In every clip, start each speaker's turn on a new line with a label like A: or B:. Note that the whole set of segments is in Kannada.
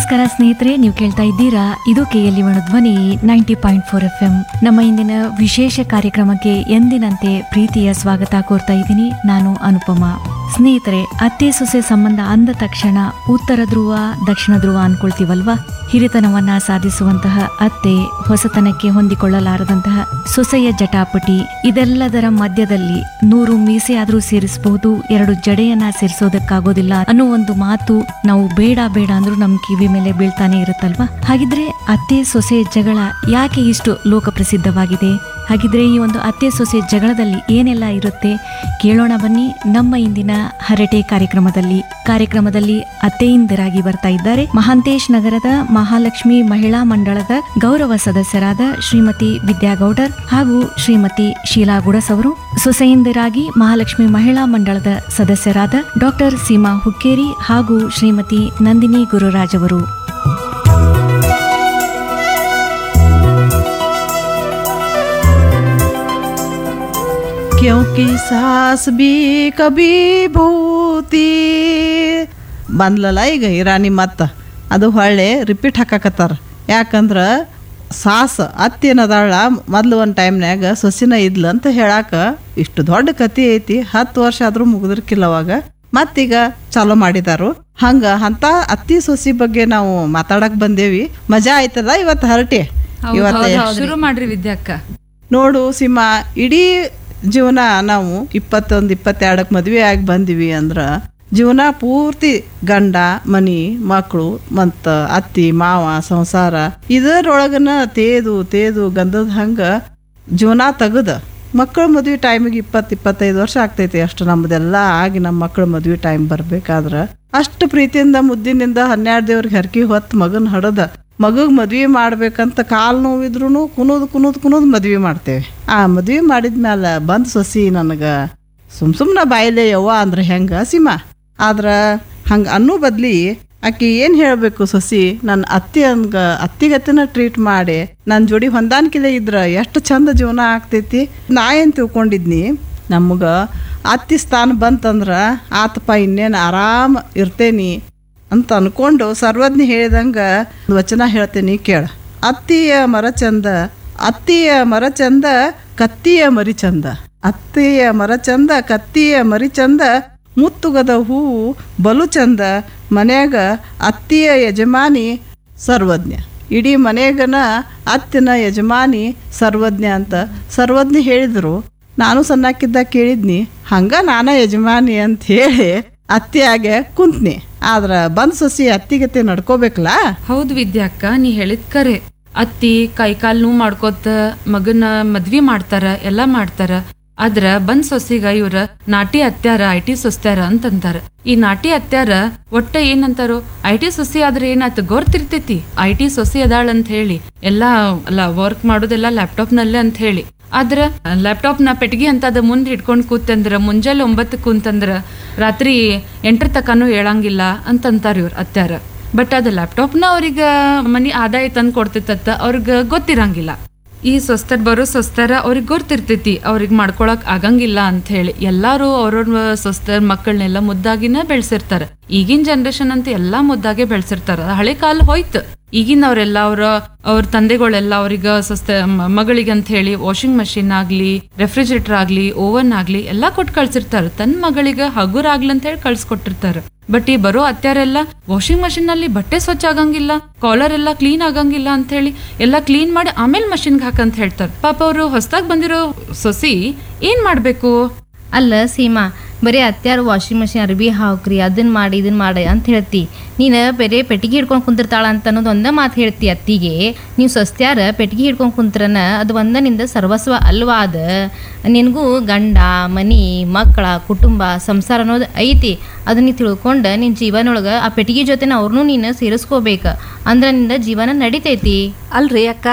A: ನಮಸ್ಕಾರ ಸ್ನೇಹಿತರೆ ನೀವು ಕೇಳ್ತಾ ಇದ್ದೀರಾ ಇದು KLE Dhwani ninety point four F M ನಮ್ಮ ಇಂದಿನ ವಿಶೇಷ ಕಾರ್ಯಕ್ರಮಕ್ಕೆ ಎಂದಿನಂತೆ ಪ್ರೀತಿಯ ಸ್ವಾಗತ ಕೋರ್ತಾ ಇದ್ದೀನಿ ನಾನು ಅನುಪಮ ಸ್ನೇಹಿತರೆ ಅತ್ತೆ ಸೊಸೆ ಸಂಬಂಧ ಅಂದ ತಕ್ಷಣ ಉತ್ತರ ಧ್ರುವ ದಕ್ಷಿಣ ಧ್ರುವ ಅನ್ಕೊಳ್ತೀವಲ್ವಾ ಹಿರಿತನವನ್ನ ಸಾಧಿಸುವಂತಹ ಅತ್ತೆ ಹೊಸತನಕ್ಕೆ ಹೊಂದಿಕೊಳ್ಳಲಾರದಂತಹ ಸೊಸೆಯ ಜಟಾಪಟಿ ಇದೆಲ್ಲದರ ಮಧ್ಯದಲ್ಲಿ ನೂರು ಮೀಸೆ ಆದ್ರೂ ಸೇರಿಸಬಹುದು ಎರಡು ಜಡೆಯನ್ನ ಸೇರಿಸೋದಕ್ಕಾಗೋದಿಲ್ಲ ಅನ್ನೋ ಒಂದು ಮಾತು ನಾವು ಬೇಡ ಬೇಡ ಅಂದ್ರೂ ನಮ್ ಕಿವಿ ಮೇಲೆ ಬೀಳ್ತಾನೆ ಇರುತ್ತಲ್ವಾ ಹಾಗಿದ್ರೆ ಅತ್ತೆ ಸೊಸೆ ಜಗಳ ಯಾಕೆ ಇಷ್ಟು ಲೋಕಪ್ರಸಿದ್ಧವಾಗಿದೆ ಹಾಗಿದ್ರೆ ಈ ಒಂದು ಅತ್ತೆ ಸೊಸೆ ಜಗಳದಲ್ಲಿ ಏನೆಲ್ಲ ಇರುತ್ತೆ ಕೇಳೋಣ ಬನ್ನಿ ನಮ್ಮ ಇಂದಿನ ಹರಟೆ ಕಾರ್ಯಕ್ರಮದಲ್ಲಿ ಕಾರ್ಯಕ್ರಮದಲ್ಲಿ ಅತ್ತೆಯಿಂದರಾಗಿ ಬರ್ತಾ ಇದ್ದಾರೆ ಮಹಾಂತೇಶ್ ನಗರದ ಮಹಾಲಕ್ಷ್ಮಿ ಮಹಿಳಾ ಮಂಡಳದ ಗೌರವ ಸದಸ್ಯರಾದ ಶ್ರೀಮತಿ ವಿದ್ಯಾಗೌಡರ್ ಹಾಗೂ ಶ್ರೀಮತಿ ಶೀಲಾ ಗುಡಸ್ ಅವರು ಸೊಸೆಯಿಂದರಾಗಿ ಮಹಾಲಕ್ಷ್ಮಿ ಮಹಿಳಾ ಮಂಡಳದ ಸದಸ್ಯರಾದ ಡಾಕ್ಟರ್ ಸೀಮಾ ಹುಕ್ಕೇರಿ ಹಾಗೂ ಶ್ರೀಮತಿ ನಂದಿನಿ ಗುರುರಾಜ್ ಅವರು
B: क्योंकि सास भी कभी ಭೂತಿ ಬಂದ್ಲಲ್ಲ ಈಗ ಇರಾನಿ ಮತ್ತ ಅದು ಹೊಳ್ಳಿ ರಿಪೀಟ್ ಹಾಕಾಕತ್ತಾರ ಯಾಕಂದ್ರೆ ಸಾಸ್ ಅತ್ತೇನದಾಳ ಮೊದ್ಲು ಒಂದು ಟೈಮ್ನ್ಯಾಗ ಸೊಸಿನ ಇದ್ಲು ಅಂತ ಹೇಳಾಕ ಇಷ್ಟು ದೊಡ್ಡ ಕತಿ ಐತಿ ಹತ್ತು ವರ್ಷ ಆದ್ರೂ ಮುಗಿದಿರ್ಕಿಲ್ಲ ಅವಾಗ ಮತ್ತೀಗ ಚಾಲೂ ಮಾಡಿದಾರು ಹಂಗ ಅಂತ ಅತ್ತಿ ಸೊಸಿ ಬಗ್ಗೆ ನಾವು ಮಾತಾಡಕ್ ಬಂದೇವಿ ಮಜಾ ಆಯ್ತದ ಇವತ್ತು ಹರಟೆ ಇವತ್ತು
C: ಶುರು ಮಾಡ್ರಿ ವಿದ್ಯಾಕ್ಕ
B: ನೋಡು ಸಿಂಹ ಇಡೀ ಜೀವನ ನಾವು ಇಪ್ಪತ್ತೊಂದು ಇಪ್ಪತ್ತೆರಡಕ್ಕೆ ಮದುವೆ ಆಗಿ ಬಂದಿವಿ ಅಂದ್ರೆ ಜೀವನ ಪೂರ್ತಿ ಗಂಡ ಮನಿ ಮಕ್ಕಳು ಮತ್ತು ಅತ್ತಿ ಮಾವ ಸಂಸಾರ ಇದರೊಳಗನ ತೇದು ತೇದು ಗಂಧದ ಹಂಗ ಜೀವನ ತೆಗದ ಮಕ್ಕಳ ಮದುವೆ ಟೈಮಿಗೆ ಇಪ್ಪತ್ತು ಇಪ್ಪತ್ತೈದು ವರ್ಷ ಆಗ್ತೈತಿ ಅಷ್ಟು ನಮ್ಮದೆಲ್ಲ ಆಗಿ ನಮ್ಮ ಮಕ್ಕಳ ಮದುವೆ ಟೈಮ್ ಬರ್ಬೇಕಾದ್ರೆ ಅಷ್ಟು ಪ್ರೀತಿಯಿಂದ ಮುದ್ದಿನಿಂದ ಹನ್ನೆರಡು ದೇವ್ರಿಗೆ ಹರಕಿ ಹೊತ್ತು ಮಗನ ಹಡದ ಮಗಗ್ ಮದ್ವಿ ಮಾಡ್ಬೇಕಂತ ಕಾಲು ನೋವಿದ್ರು ಕುನೋದು ಕುನೋದು ಕುನೋದು ಮದ್ವಿ ಮಾಡ್ತೇವೆ ಆ ಮದ್ವಿ ಮಾಡಿದ್ಮ್ಯಾಲ ಬಂದ್ ಸೊಸಿ ನನಗೆ ಸುಮ್ ಸುಮ್ಮನೆ ಬಾಯಿಲೆ ಯವ್ವ ಅಂದ್ರೆ ಹೆಂಗ ಸಿಮ ಆದ್ರ ಹಂಗ ಅನ್ನೋ ಬದ್ಲಿ ಆಕಿ ಏನು ಹೇಳಬೇಕು ಸೊಸಿ ನನ್ನ ಅತ್ತಿ ಹಂಗ ಅತ್ತಿಗತ್ತಿನ ಟ್ರೀಟ್ ಮಾಡಿ ನನ್ನ ಜೋಡಿ ಹೊಂದಾಣಿಕೆಲೆ ಇದ್ರ ಎಷ್ಟು ಚಂದ ಜೀವನ ಆಗ್ತೈತಿ ನಾ ಏನು ತಿಳ್ಕೊಂಡಿದ್ನಿ ನಮ್ಗ ಅತ್ತಿ ಸ್ಥಾನ ಬಂತಂದ್ರ ಆತಪ್ಪ ಇನ್ನೇನು ಆರಾಮ ಇರ್ತೇನಿ ಅಂತ ಅನ್ಕೊಂಡು ಸರ್ವಜ್ಞ ಹೇಳಿದಂಗ ಒಂದ್ ವಚನ ಹೇಳ್ತೇನೆ ಕೇಳ ಅತ್ತಿಯ ಮರ ಚಂದ ಅತ್ತಿಯ ಮರ ಚಂದ ಕತ್ತಿಯ ಮರಿ ಚಂದ ಅತ್ತಿಯ ಮರ ಚಂದ ಕತ್ತಿಯ ಮರಿ ಚಂದ ಮುತ್ತುಗದ ಹೂವು ಬಲು ಚಂದ ಮನ್ಯಾಗ ಅತ್ತಿಯ ಯಜಮಾನಿ ಸರ್ವಜ್ಞ ಇಡೀ ಮನೆಗನ ಅತ್ತಿನ ಯಜಮಾನಿ ಸರ್ವಜ್ಞ ಅಂತ ಸರ್ವಜ್ಞ ಹೇಳಿದ್ರು ನಾನು ಸಣ್ಣಕ್ಕಿದ್ದಾಗ ಕೇಳಿದ್ನಿ ಹಂಗ ನಾನ ಯಜಮಾನಿ ಅಂತ ಹೇಳಿ ಅತ್ತಿಯಾಗೆ ಕುಂತ್ನಿ ಆದ್ರ ಬಂದ್ ಸೊಸಿ ಅತ್ತಿಗತ್ತೆ ನಡ್ಕೋಬೇಕಲ್ಲ
C: ಹೌದು ವಿದ್ಯಾಕ್ಕ ನೀ ಹೇಳಿದ್ ಕರೆ ಅತ್ತಿ ಕೈಕಾಲ್ ನೋವು ಮಾಡ್ಕೋತ ಮಗನ ಮದ್ವಿ ಮಾಡ್ತಾರ ಎಲ್ಲಾ ಮಾಡ್ತಾರ ಆದ್ರ ಬಂದ್ ಸೊಸಿಗ ಇವ್ರ ನಾಟಿ ಅತ್ಯಾರ ಐ ಟಿ ಸೊಸ್ತ್ಯಾರ ಅಂತಂತಾರ ಈ ನಾಟಿ ಅತ್ಯಾರ ಒಟ್ಟ ಏನಂತಾರೋ ಐ ಟಿ ಸೊಸಿ ಆದ್ರೆ ಏನಾಯ್ತು ಗೊರ್ತಿರ್ತೈತಿ ಐ ಟಿ ಸೊಸಿ ಅದಾಳ ಅಂತ ಹೇಳಿ ಎಲ್ಲಾ ಅಲ್ಲ ವರ್ಕ್ ಮಾಡೋದೆಲ್ಲ ಲ್ಯಾಪ್ಟಾಪ್ ನಲ್ಲೇ ಅಂತ ಹೇಳಿ ಆದ್ರ ಲ್ಯಾಪ್ಟಾಪ್ ನ ಪೆಟ್ಗಿ ಅಂತ ಅದ ಮುಂದೆ ಇಟ್ಕೊಂಡ್ ಕೂತಂದ್ರ ಮುಂಜಾನೆ ಒಂಬತ್ತು ಕೂತಂದ್ರ ರಾತ್ರಿ ಎಂಟ್ರ ತಕನೂ ಹೇಳಂಗಿಲ್ಲ ಅಂತಂತಾರ ಇವ್ರ ಅತ್ಯಾರ ಬಟ್ ಅದು ಲ್ಯಾಪ್ಟಾಪ್ನ ಅವ್ರಿಗೆ ಮನಿ ಆದಾಯ ತಂದು ಕೊಡ್ತೈತತ್ತ ಅವ್ರಿಗೆ ಗೊತ್ತಿರಂಗಿಲ್ಲ ಈ ಸ್ವಸ್ಥರ್ ಬರೋ ಸ್ವಸ್ಥರ ಅವ್ರಿಗೆ ಗೊತ್ತಿರ್ತೈತಿ ಅವ್ರಿಗೆ ಮಾಡ್ಕೊಳಕ್ ಆಗಂಗಿಲ್ಲ ಅಂತ ಹೇಳಿ ಎಲ್ಲಾರು ಅವ್ರವ್ರ ಸ್ವಸ್ಥರ್ ಮಕ್ಕಳನ್ನೆಲ್ಲ ಮುದ್ದಾಗಿನ ಬೆಳ್ಸಿರ್ತಾರ ಈಗಿನ ಜನರೇಷನ್ ಅಂತ ಎಲ್ಲಾ ಮುದ್ದಾಗೆ ಬೆಳ್ಸಿರ್ತಾರ ಹಳೆ ಕಾಲ ಹೋಯ್ತು ಈಗಿನವ್ರೆಲ್ಲ ಅವ್ರ ಅವ್ರ ತಂದೆಗಳೆಲ್ಲ ಅವ್ರಿಗೆ ಸ್ವಸ್ಥ ಮ- ಮಗಳಿಗೆ ಅಂತ ಹೇಳಿ ವಾಷಿಂಗ್ ಮಷಿನ್ ಆಗ್ಲಿ ರೆಫ್ರಿಜರೇಟರ್ ಆಗ್ಲಿ ಓವನ್ ಆಗ್ಲಿ ಎಲ್ಲಾ ಕೊಟ್ಟು ಕಳ್ಸಿರ್ತಾರ ತನ್ನ ಮಗಳಿಗೆ ಹಗುರ ಆಗ್ಲಿ ಅಂತ ಹೇಳಿ ಕಳ್ಸಿಕೊಟ್ಟಿರ್ತಾರ ಬಟ್ ಈ ಬರೋ ಅತ್ಯಾರೆಲ್ಲ ವಾಷಿಂಗ್ ಮಷಿನ್ ನಲ್ಲಿ ಬಟ್ಟೆ ಸ್ವಚ್ಛ ಆಗಂಗಿಲ್ಲ ಕಾಲರ್ ಎಲ್ಲ ಕ್ಲೀನ್ ಆಗಂಗಿಲ್ಲ ಅಂತ ಹೇಳಿ ಎಲ್ಲ ಕ್ಲೀನ್ ಮಾಡಿ ಆಮೇಲೆ ಮಷಿನ್ಗೆ ಹಾಕಂತ ಹೇಳ್ತಾರೆ ಪಾಪ ಅವರು ಹೊಸದಾಗಿ ಬಂದಿರೋ ಸೊಸಿ ಏನ್ ಮಾಡ್ಬೇಕು
D: ಅಲ್ಲ ಸೀಮಾ ಬರೀ ಅತ್ಯಾರು ವಾಷಿಂಗ್ ಮಷಿನ್ ಅರ್ಬಿ ಹಾಕ್ರಿ ಅದನ್ನ ಮಾಡಿ ಇದನ್ನ ಮಾಡಿ ಅಂತ ಹೇಳ್ತಿ ನೀನು ಬೇರೆ ಪೆಟ್ಟಿಗೆ ಹಿಡ್ಕೊಂಡು ಕುಂತಿರ್ತಾಳ ಅಂತ ಅನ್ನೋದು ಒಂದೇ ಮಾತು ಹೇಳ್ತಿ ಅತ್ತಿಗೆ ನೀವು ಸ್ವಸ್ತ್ಯಾರ ಪೆಟ್ಟಿಗೆ ಹಿಡ್ಕೊಂಡು ಕುಂತ್ರನ ಅದು ಒಂದ ನಿಂದ ಸರ್ವಸ್ವ ಅಲ್ವಾ ಅದ ನಿನಗೂ ಗಂಡ ಮನಿ ಮಕ್ಕಳ ಕುಟುಂಬ ಸಂಸಾರ ಅನ್ನೋದು ಐತಿ ಅದನ್ನ ನೀ ತಿಳ್ಕೊಂಡು ನಿನ್ನ ಜೀವನೊಳಗೆ ಆ ಪೆಟ್ಟಿಗೆ ಜೊತೆನ ಅವ್ರನ್ನೂ ನೀನು ಸೇರಿಸ್ಕೋಬೇಕು ಅಂದ್ರೆ ನಿಂದ ಜೀವನ ನಡಿತೈತಿ
E: ಅಲ್ರಿ ಅಕ್ಕಾರ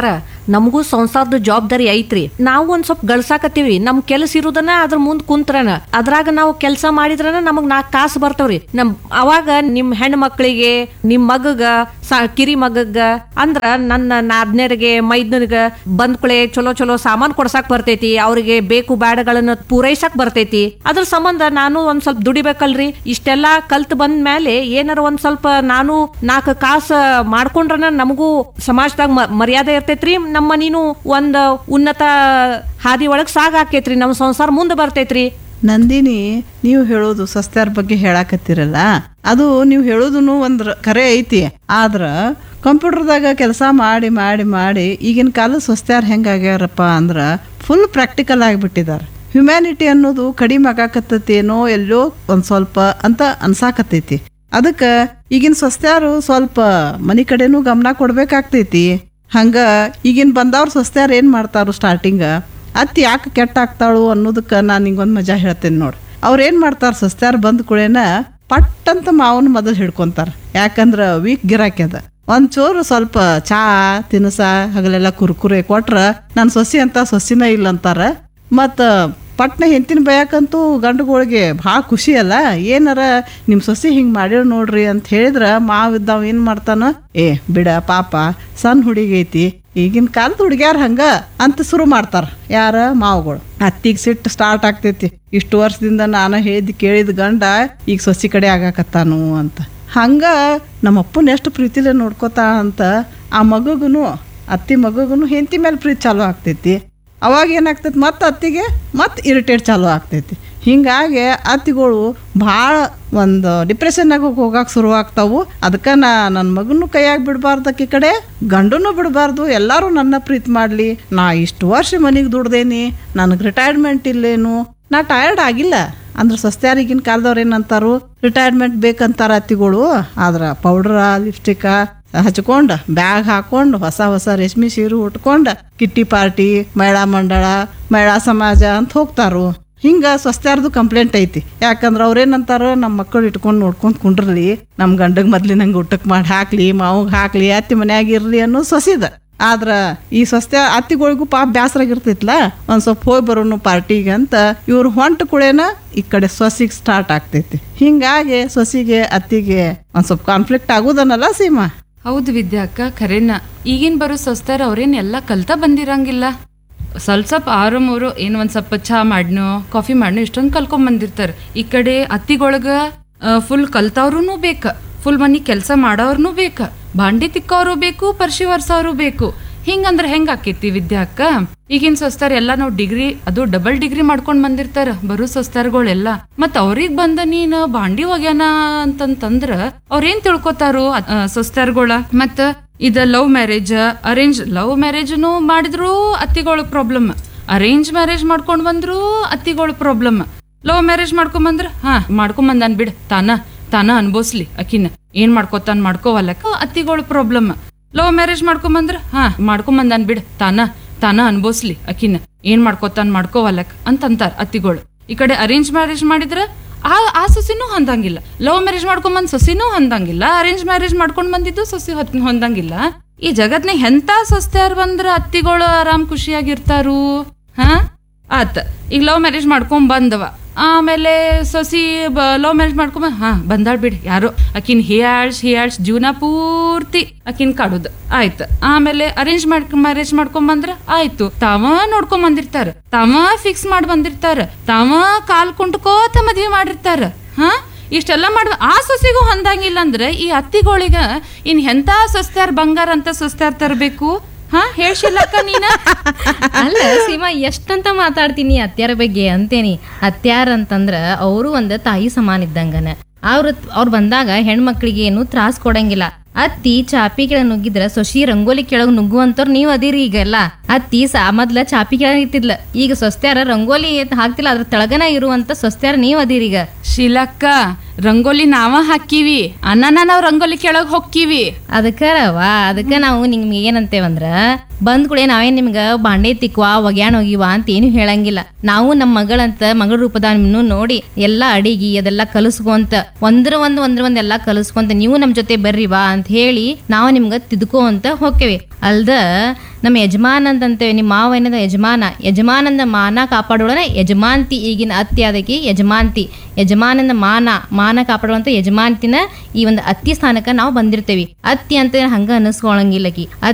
E: ನಮಗೂ ಸಂಸಾರದ ಜವಾಬ್ದಾರಿ ಐತ್ರಿ ನಾವು ಒಂದ್ ಸ್ವಲ್ಪ ಗಳಸಾಕತ್ತೀವಿ ನಮ್ ಕೆಲಸ ಇರುದನ್ನ ಅದ್ರ ಮುಂದ್ ಕುಂತ್ರನ ಅದ್ರಾಗ ನಾವು ಕೆಲಸ ಮಾಡಿದ್ರನ ನಮಗ್ ನಾಲ್ಕು ಕಾಸು ಬರ್ತಾವ್ರಿ ನಮ್ ಅವಾಗ ನಿಮ್ ಹೆಣ್ಣು ಮಕ್ಕಳಿಗೆ ನಿಮ್ ಮಗಗ ಸಾ ಕಿರಿ ಮಗಗ ಅಂದ್ರ ನನ್ನ ನಾದ್ನೇರಿಗೆ ಮೈದ್ನರ್ಗ ಬಂದ್ ಕುಳೆ ಚಲೋ ಚಲೋ ಸಾಮಾನ್ ಕೊಡ್ಸಾಕ್ ಬರ್ತೈತಿ ಅವ್ರಿಗೆ ಬೇಕು ಬ್ಯಾಡಗಳನ್ನ ಪೂರೈಸಕ್ ಬರ್ತೈತಿ ಅದ್ರ ಸಂಬಂಧ ನಾನು ಒಂದ್ ಸ್ವಲ್ಪ ದುಡಿಬೇಕಲ್ರಿ ಇಷ್ಟೆಲ್ಲಾ ಕಲ್ತ್ ಬಂದ ಮೇಲೆ ಏನಾರ ಒಂದ್ ಸ್ವಲ್ಪ ನಾನು ನಾಲ್ಕು ಕಾಸ ಮಾಡ್ಕೊಂಡ್ರನ ನಮಗೂ ಸಮಾಜದಾಗ ಮ- ಮರ್ಯಾದೆ ಇರ್ತೈತ್ರಿ ನಮ್ಮ ನೀನು ಒಂದ್ ಉನ್ನತ ಹಾದಿ ಒಳಗ್ ಸಾಗಾಕೇತ್ರಿ ನಮ್ಮ ಸಂಸಾರ ಮುಂದೆ ಬರ್ತೈತ್ರಿ
B: ನಂದಿನಿ ನೀವು ಹೇಳೋದು ಸಸ್ತ್ಯಾರ ಬಗ್ಗೆ ಹೇಳಾಕತ್ತೀರಲ್ಲ ಅದು ನೀವು ಹೇಳೋದನ್ನು ಒಂದ್ ರ- ಕರೆ ಐತಿ ಆದ್ರ ಕಂಪ್ಯೂಟರ್ದಾಗ ಕೆಲಸ ಮಾಡಿ ಮಾಡಿ ಮಾಡಿ ಈಗಿನ ಕಾಲದ ಸ್ವಸ್ತ್ಯಾರ ಹೆಂಗಾಗ್ಯಾರಪ್ಪ ಅಂದ್ರ ಫುಲ್ ಪ್ರಾಕ್ಟಿಕಲ್ ಆಗಿಬಿಟ್ಟಿದ್ದಾರೆ ಹ್ಯುಮ್ಯಾನಿಟಿ ಅನ್ನೋದು ಕಡಿಮೆ ಆಗಾಕತ್ತೇನೋ ಎಲ್ಲೋ ಒಂದ್ ಸ್ವಲ್ಪ ಅಂತ ಅನ್ಸಾಕತ್ತೈತಿ ಅದಕ್ಕ ಈಗಿನ ಸ್ವಸ್ತ್ಯಾರು ಸ್ವಲ್ಪ ಮನಿ ಕಡೆನೂ ಗಮನ ಕೊಡ್ಬೇಕಾಗ್ತೈತಿ ಹಂಗ ಈಗಿನ ಬಂದವ್ರ ಸ್ವಸ್ತ್ಯಾರ ಏನ್ ಮಾಡ್ತಾರು ಸ್ಟಾರ್ಟಿಂಗ್ ಅತ್ತಿ ಯಾಕೆ ಕೆಟ್ಟ ಆಗ್ತಾಳು ಅನ್ನೋದಕ್ಕೆ ನಾನು ನಿಂಗೊಂದು ಮಜಾ ಹೇಳ್ತೇನೆ ನೋಡಿ ಅವ್ರು ಏನು ಮಾಡ್ತಾರೆ ಸಸ್ತ್ಯಾರ ಬಂದ ಕೂಡೇನ ಪಟ್ ಅಂತ ಮಾವನ ಮೊದಲು ಹಿಡ್ಕೊಂತಾರ ಯಾಕಂದ್ರೆ ವೀಕ್ ಗಿರಾಕಿ ಅದ ಒಂದ್ ಚೂರು ಸ್ವಲ್ಪ ಚಾ ತಿನಸ ಹಗಲೆಲ್ಲ ಕುರ್ಕುರೆ ಕೊಟ್ರ ನನ್ನ ಸೊಸಿ ಅಂತ ಸೊಸಿನ ಇಲ್ಲ ಅಂತಾರ ಮತ್ತು ಪಟ್ನ ಹೆಂತಿನ ಬಯಕಂತೂ ಗಂಡುಗಳಿಗೆ ಭಾಳ ಖುಷಿ ಅಲ್ಲ ಏನಾರ ನಿಮ್ಮ ಸೊಸಿ ಹಿಂಗೆ ಮಾಡ್ಯಾಳ ನೋಡ್ರಿ ಅಂತ ಹೇಳಿದ್ರ ಮಾವಿದ್ದಾವ ಏನು ಮಾಡ್ತಾನ ಏ ಬಿಡ ಪಾಪ ಸಣ್ಣ ಹುಡುಗಿ ಐತಿ ಈಗಿನ ಕಾಲದ ಹುಡುಗ್ಯಾರ ಹಂಗ ಅಂತ ಶುರು ಮಾಡ್ತಾರ ಯಾರ ಮಾವುಗಳು ಅತ್ತಿಗೆ ಸಿಟ್ಟು ಸ್ಟಾರ್ಟ್ ಆಗ್ತೈತಿ ಇಷ್ಟು ವರ್ಷದಿಂದ ನಾನು ಹೇಳಿದ್ ಕೇಳಿದ ಗಂಡ ಈಗ ಸೊಸಿ ಕಡೆ ಆಗಾಕತ್ತಾನು ಅಂತ ಹಂಗ ನಮ್ಮ ಅಪ್ಪನ ಎಷ್ಟು ಪ್ರೀತಿಲೇ ನೋಡ್ಕೋತಾ ಅಂತ ಆ ಮಗುಗುನು ಅತ್ತಿ ಮಗುಗುನು ಹೆಂಡತಿ ಮೇಲೆ ಪ್ರೀತಿ ಚಾಲು ಆಗ್ತೈತಿ ಅವಾಗ ಏನಾಗ್ತೈತಿ ಮತ್ತೆ ಅತ್ತಿಗೆ ಮತ್ತೆ ಇರಿಟೇಟ್ ಚಾಲು ಆಗ್ತೈತಿ ಹಿಂಗಾಗಿ ಅತ್ತಿಗಳು ಭಾಳ ಒಂದು ಡಿಪ್ರೆಷನ್ನಾಗ ಹೋಗಕ್ಕೆ ಶುರು ಆಗ್ತಾವು ಅದಕ್ಕೆ ನಾ ನನ್ನ ಮಗನೂ ಕೈಯಾಗಿ ಬಿಡಬಾರ್ದು ಆಕಿ ಕಡೆ ಗಂಡನೂ ಬಿಡಬಾರ್ದು ಎಲ್ಲರೂ ನನ್ನ ಪ್ರೀತಿ ಮಾಡಲಿ ನಾ ಇಷ್ಟು ವರ್ಷ ಮನೆಗೆ ದುಡ್ದೇನಿ ನನಗೆ ರಿಟೈರ್ಮೆಂಟ್ ಇಲ್ಲೇನು ನಾ ಟಯರ್ಡ್ ಆಗಿಲ್ಲ ಅಂದ್ರೆ ಸಸ್ತ್ಯಾರಿಗಿನ ಕಾಲದವ್ರು ಏನಂತಾರು ರಿಟೈರ್ಮೆಂಟ್ ಬೇಕಂತಾರ ಅತ್ತಿಗಳು ಆದ್ರೆ ಪೌಡ್ರ ಲಿಪ್ಸ್ಟಿಕ್ಕ ಹಚ್ಕೊಂಡು ಬ್ಯಾಗ್ ಹಾಕೊಂಡು ಹೊಸ ಹೊಸ ರೇಷ್ಮೆ ಸೀರೆ ಉಟ್ಕೊಂಡು ಕಿಟ್ಟಿ ಪಾರ್ಟಿ ಮಹಿಳಾ ಮಂಡಳ ಮಹಿಳಾ ಸಮಾಜ ಅಂತ ಹೋಗ್ತಾರು ಹಿಂಗ ಸ್ವಸ್ತ್ಯಾರ್ದು ಕಂಪ್ಲೇಂಟ್ ಐತಿ ಯಾಕಂದ್ರೆ ಅವ್ರೇನಂತಾರ ನಮ್ಮ ಮಕ್ಕಳು ಇಟ್ಕೊಂಡು ನೋಡ್ಕೊಂಡು ಕುಂಡ್ರಲಿ ನಮ್ಮ ಗಂಡಗ್ ಮೊದ್ಲಿನಂಗೆ ಊಟಕ್ಕೆ ಮಾಡಿ ಹಾಕ್ಲಿ ಮಾವಿಗೆ ಹಾಕ್ಲಿ ಅತ್ತಿ ಮನ್ಯಾಗ ಇರ್ಲಿ ಅನ್ನೋ ಸೊಸಿದ ಆದ್ರ ಈ ಸ್ವಸ್ತ್ಯ ಅತ್ತಿಗಳಿಗೂ ಪಾಪ ಬ್ಯಾಸರಾಗಿರ್ತೈತ್ಲ ಒಂದ್ ಸ್ವಲ್ಪ ಹೋಗಿ ಬರೋನು ಪಾರ್ಟಿಗೆ ಅಂತ ಇವ್ರು ಹೊಂಟ ಕುಳೇನ ಈ ಕಡೆ ಸೊಸಿಗೆ ಸ್ಟಾರ್ಟ್ ಆಗ್ತೈತಿ ಹಿಂಗಾಗಿ ಸೊಸಿಗೆ ಅತ್ತಿಗೆ ಒಂದ್ ಸ್ವಲ್ಪ ಕಾನ್ಫ್ಲಿಕ್ಟ್ ಆಗುದನ್ನಲ್ಲ ಸೀಮಾ
C: ಹೌದು ವಿದ್ಯಾಕ್ಕ ಖರೇನ ಈಗಿನ ಬರೋ ಸೊಸ್ತಾರ ಅವ್ರೇನ್ ಎಲ್ಲ ಕಲ್ತಾ ಬಂದಿರಂಗಿಲ್ಲ ಸ್ವಲ್ಪ ಸ್ವಲ್ಪ ಆರು ಮೂರು ಏನ್ ಒಂದ್ ಸ್ವಲ್ಪ ಚಹಾ ಮಾಡ್ನೋ ಕಾಫಿ ಮಾಡ್ನೋ ಇಷ್ಟೊಂದು ಕಲ್ಕೊಂಡ್ ಬಂದಿರ್ತಾರ ಈ ಕಡೆ ಅತ್ತಿಗೊಳಗ ಫುಲ್ ಕಲ್ತವ್ರೂ ಬೇಕ ಫುಲ್ ಮನಿ ಕೆಲಸ ಮಾಡೋರ್ನು ಬೇಕ ಭಾಂಡಿ ತಿಕ್ಕೋರು ಬೇಕು ಪರ್ಶಿ ವರ್ಸೋರು ಬೇಕು ಹಿಂಗಂದ್ರೆ ಹೆಂಗ್ ಆಕೇತಿ ವಿದ್ಯಾಕ್ಕ ಈಗಿನ ಸೊಸ್ತಾರ ಎಲ್ಲ ನಾವು ಡಿಗ್ರಿ ಅದು ಡಬಲ್ ಡಿಗ್ರಿ ಮಾಡ್ಕೊಂಡ್ ಬಂದಿರ್ತಾರ ಬರೋ ಸೊಸ್ತಾರ್ಗಳೆಲ್ಲ ಮತ್ ಅವ್ರಿಗ್ ಬಂದ ನೀನ್ ಬಾಂಡಿ ಒಗ್ಯಾನ ಅಂತಂತಂದ್ರ ಅವ್ರೇನ್ ತಿಳ್ಕೊತಾರು ಸೊಸ್ತಾರ್ಗಳ ಮತ್ತ ಇದ ಲವ್ ಮ್ಯಾರೇಜ್ ಅರೇಂಜ್ ಲವ್ ಮ್ಯಾರೇಜ್ನು ಮಾಡಿದ್ರು ಅತ್ತಿಗಳ ಪ್ರಾಬ್ಲಮ್ ಅರೇಂಜ್ ಮ್ಯಾರೇಜ್ ಮಾಡ್ಕೊಂಡ್ ಬಂದ್ರು ಅತ್ತಿಗಳ ಪ್ರಾಬ್ಲಮ್ ಲವ್ ಮ್ಯಾರೇಜ್ ಮಾಡ್ಕೊಂಡ್ ಬಂದ್ರ ಹಾ ಮಾಡ್ಕೊಂಡ್ ಬಂದಾನ್ ಬಿಡ್ ತಾನ ತಾನ ಅನ್ಬೋಸ್ಲಿ ಅಕಿನ ಏನ್ ಮಾಡ್ಕೋತಾನ ಮಾಡ್ಕೋವಲ್ಲಕ ಅತ್ತಿಗಳ ಪ್ರಾಬ್ಲಮ್ ಲವ್ ಮ್ಯಾರೇಜ್ ಮಾಡ್ಕೊಂಡ್ ಬಂದ್ರ ಹಾ ಮಾಡ್ಕೊಂಡ್ ಬಂದಾನ್ ಬಿಡ್ ತಾನ ತಾನ ಅನ್ಬೋಸ್ಲಿ ಅಕಿನ ಏನ್ ಮಾಡ್ಕೋತಾನ ಮಾಡ್ಕೋವಲ್ಲಕ್ ಅಂತಂತಾರ ಅತ್ತಿಗಳು ಈ ಕಡೆ ಅರೇಂಜ್ ಮ್ಯಾರೇಜ್ ಮಾಡಿದ್ರ ಆ ಆ ಸೊಸಿನೂ ಹೊಂದಂಗಿಲ್ಲ ಲವ್ ಮ್ಯಾರೇಜ್ ಮಾಡ್ಕೊಂಡ್ ಬಂದ್ ಸೊಸಿನೂ ಹೊಂದಂಗಿಲ್ಲ ಅರೇಂಜ್ ಮ್ಯಾರೇಜ್ ಮಾಡ್ಕೊಂಡ್ ಬಂದಿದ್ದು ಸೊಸಿ ಹೊತ್- ಹೊಂದಂಗಿಲ್ಲ ಈ ಜಗತ್ನಾಗ ಎಂತ ಸೊಸ್ತ್ಯಾರ್ ಬಂದ್ರ ಅತ್ತಿಗಳು ಆರಾಮ್ ಖುಷಿಯಾಗಿರ್ತಾರು ಹಾ ಆತ ಈಗ ಲವ್ ಮ್ಯಾರೇಜ್ ಮಾಡ್ಕೊಂಡ್ ಬಂದವ ಆಮೇಲೆ ಸೊಸಿ ಲವ್ ಮ್ಯಾರೇಜ್ ಮಾಡ್ಕೊಂಬ ಹಾ ಬಂದಾಳ್ ಬಿಡಿ ಯಾರೋ ಆಕಿನ್ ಹಿಯಾಳ್ಸ್ ಹಿಯಾಳ್ಸ್ ಜೀವನ ಪೂರ್ತಿ ಆಕಿನ್ ಕಾಡುದು ಆಯ್ತು ಆಮೇಲೆ ಅರೇಂಜ್ ಮಾಡ್ಕ ಮ್ಯಾರೇಜ್ ಮಾಡ್ಕೊಂಡ್ ಬಂದ್ರ ಆಯ್ತು ತಾವ ನೋಡ್ಕೊಂಡ್ ಬಂದಿರ್ತಾರ ತಾವ ಫಿಕ್ಸ್ ಮಾಡಿ ಬಂದಿರ್ತಾರ ತಾವ ಕಾಲ್ ಕುಂಟ್ಕೋತ ಮದ್ವೆ ಮಾಡಿರ್ತಾರ ಹಾ ಇಷ್ಟೆಲ್ಲ ಮಾಡುವ ಆ ಸೊಸಿಗೂ ಹೊಂದಂಗಿಲ್ಲ ಅಂದ್ರೆ ಈ ಅತ್ತಿಗಳಿಗ ಇನ್ ಎಂತ ಸೊಸ್ತ್ಯಾರ್ ಬಂಗಾರ ಅಂತ ಸೊಸ್ತ್ಯಾರ್ ತರಬೇಕು ಹಾ ಹೇಳ್ಸಿಲ್ಲಕ್ಕ ನೀನ
D: ಅಲ್ಲ ಸೀಮಾ ಎಷ್ಟಂತ ಮಾತಾಡ್ತೀನಿ ಅತ್ಯಾರ ಬಗ್ಗೆ ಅಂತೇನಿ ಅತ್ಯಾರ ಅಂತಂದ್ರ ಅವರು ಒಂದ ತಾಯಿ ಸಮಾನ ಇದ್ದಂಗನ ಅವ್ರ ಅವ್ರು ಬಂದಾಗ ಹೆಣ್ಮಕ್ಳಿಗೆ ಏನು ತ್ರಾಸ್ ಕೊಡಂಗಿಲ್ಲ ಅತ್ತಿ ಚಾಪಿ ಕೆಳಗ್ ನುಗ್ಗಿದ್ರ ಸೊಸಿ ರಂಗೋಲಿ ಕೆಳಗ್ ನುಗ್ಗುವಂತವ್ರು ನೀವ್ ಅದಿರಿ ಈಗ ಎಲ್ಲ ಅತ್ತಿ ಸಾ ಮೊದ್ಲ ಚಾಪಿ ಕೆಳಗ್ ಇತ್ತಿದ್ಲ ಈಗ ಸೊಸ್ತ್ಯಾರ ರಂಗೋಲಿ ಎತ್ತ್ ಹಾಕ್ತಿಲ್ಲ ಅದ್ರ ತೆಳಗನ ಇರುವಂತ ಸೊಸ್ತ್ಯಾರ ನೀವ್ ಅದಿರಿ ಈಗ
C: ಶೀಲಕ್ಕ ರಂಗೋಲಿ ನಾವ ಹಾಕಿವಿ ಅನ್ನನ ನಾವ್ ರಂಗೋಲಿ ಕೆಳಗ್ ಹೊಕ್ಕಿವಿ
D: ಅದಕ್ಕರವಾ ಅದಕ್ಕ ನಾವು ನಿಮ್ಗೆ ಏನಂತೇವಂದ್ರ ಬಂದ್ ಕೂಡ ನಾವೇನ್ ನಿಮ್ಗ ಬಾಂಡೆ ತಿಕ್ವಾ ಒಗ್ಯಾಣ ಹೋಗಿವ ಅಂತ ಏನು ಹೇಳಂಗಿಲ್ಲ ನಾವು ನಮ್ಮ ಮಗಳಂತ ಮಗಳ ರೂಪದ ನಿಮ್ನು ನೋಡಿ ಎಲ್ಲಾ ಅಡಿಗೆ ಅದೆಲ್ಲ ಕಲಿಸ್ಕೊಂತ ಒಂದ್ರ ಒಂದ್ ಒಂದ್ರ ಒಂದ್ ಎಲ್ಲಾ ಕಲಿಸ್ಕೊಂತ ನೀವು ನಮ್ ಜೊತೆ ಬರ್ರಿವಾ ಅಂತ ಹೇಳಿ ನಾವು ನಿಮ್ಗ ತಿದ್ಕೋ ಅಂತ ಹೋಕ್ಕೇವಿ ಅಲ್ದ ನಮ್ಮ ಯಜಮಾನ ಅಂತಂತೇವೆ ನಿಮ್ಮ ಮಾವ ಏನದ ಯಜಮಾನ ಯಜಮಾನಂದ ಮಾನ ಕಾಪಾಡೋಳನ ಯಜಮಾಂತಿ ಈಗಿನ ಅತ್ತಿ ಅದಕ್ಕೆ ಯಜಮಾಂತಿ ಯಜಮಾನನ ಮಾನ ಮಾನ ಕಾಪಾಡುವಂತ ಯಜಮಾಂತಿನ ಈ ಒಂದು ಅತ್ತಿ ಸ್ಥಾನಕ್ಕೆ ನಾವು ಬಂದಿರ್ತೇವಿ ಅತ್ತಿ ಅಂತ ಹಂಗ ಅನ್ನಿಸ್ಕೊಳಂಗಿಲ್ಲಕಿ ಅತ್ತಿ